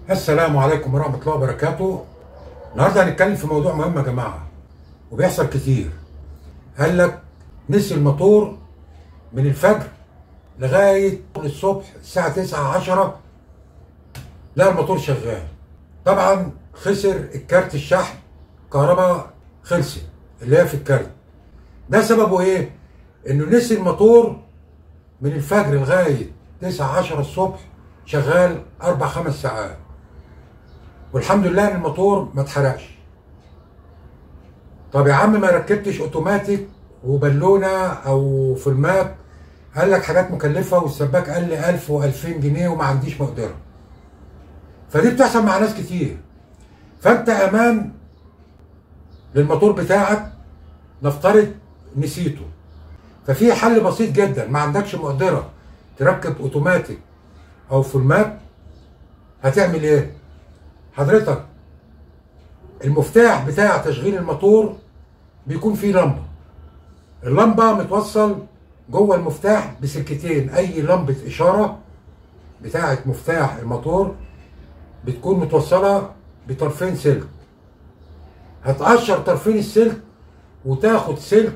السلام عليكم ورحمة الله وبركاته النهارده هنتكلم في موضوع مهم يا جماعة وبيحصل كتير قال لك نسي الموتور من الفجر لغاية الصبح الساعة 9 10 لا الموتور شغال طبعا خسر الكارت الشحن كهرباء خلصت اللي هي في الكارت ده سببه ايه؟ انه نسي الموتور من الفجر لغاية 9 10 الصبح شغال اربع خمس ساعات والحمد لله ان الموتور ما اتحرقش طب يا عم ما ركبتش اوتوماتيك وبالونه او فولمات قال لك حاجات مكلفه والسباك قال لي 1000 و2000 جنيه وما عنديش مقدره فدي بتحصل مع ناس كتير فانت امان للموتور بتاعك نفترض نسيته ففي حل بسيط جدا ما عندكش مقدره تركب اوتوماتيك او فولمات هتعمل ايه حضرتك المفتاح بتاع تشغيل الموتور بيكون فيه لمبه اللمبه متوصل جوه المفتاح بسلكتين اي لمبه اشاره بتاعه مفتاح الموتور بتكون متوصله بطرفين سلك هتقشر طرفين السلك وتاخد سلك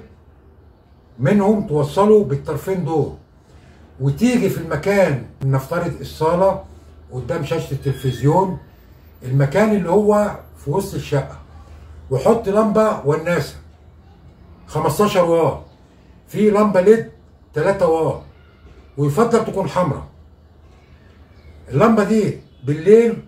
منهم توصله بالطرفين دول وتيجي في المكان نفترض الصاله قدام شاشه التلفزيون المكان اللي هو في وسط الشقه وحط لمبه وناسه 15 واط في لمبه ليد 3 واط ويفضل تكون حمراء اللمبه دي بالليل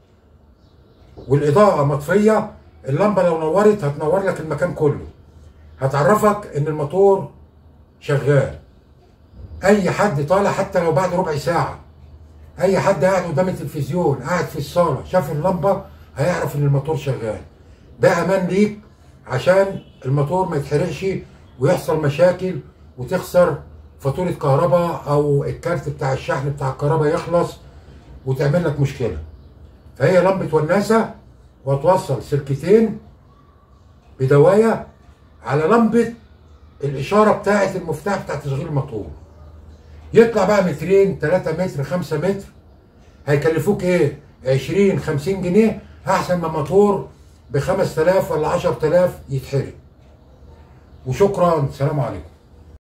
والاضاءه مطفيه اللمبه لو نورت هتنور لك المكان كله هتعرفك ان الموتور شغال اي حد طالع حتى لو بعد ربع ساعه اي حد قاعد قدام التلفزيون قاعد في الصاله شاف اللمبه هيعرف ان الموتور شغال ده امان ليك عشان الموتور ما يتحرقش ويحصل مشاكل وتخسر فاتوره كهرباء او الكارت بتاع الشحن بتاع الكهرباء يخلص وتعمل لك مشكله فهي لمبه وناسه وتوصل سلكتين بدوايه على لمبه الاشاره بتاعه المفتاح بتاع تشغيل الموتور يطلع بقى مترين 3 متر 5 متر هيكلفوك ايه 20 50 جنيه احسن ما موتور ب 5000 ولا 10000 يتحرق وشكرا سلام عليكم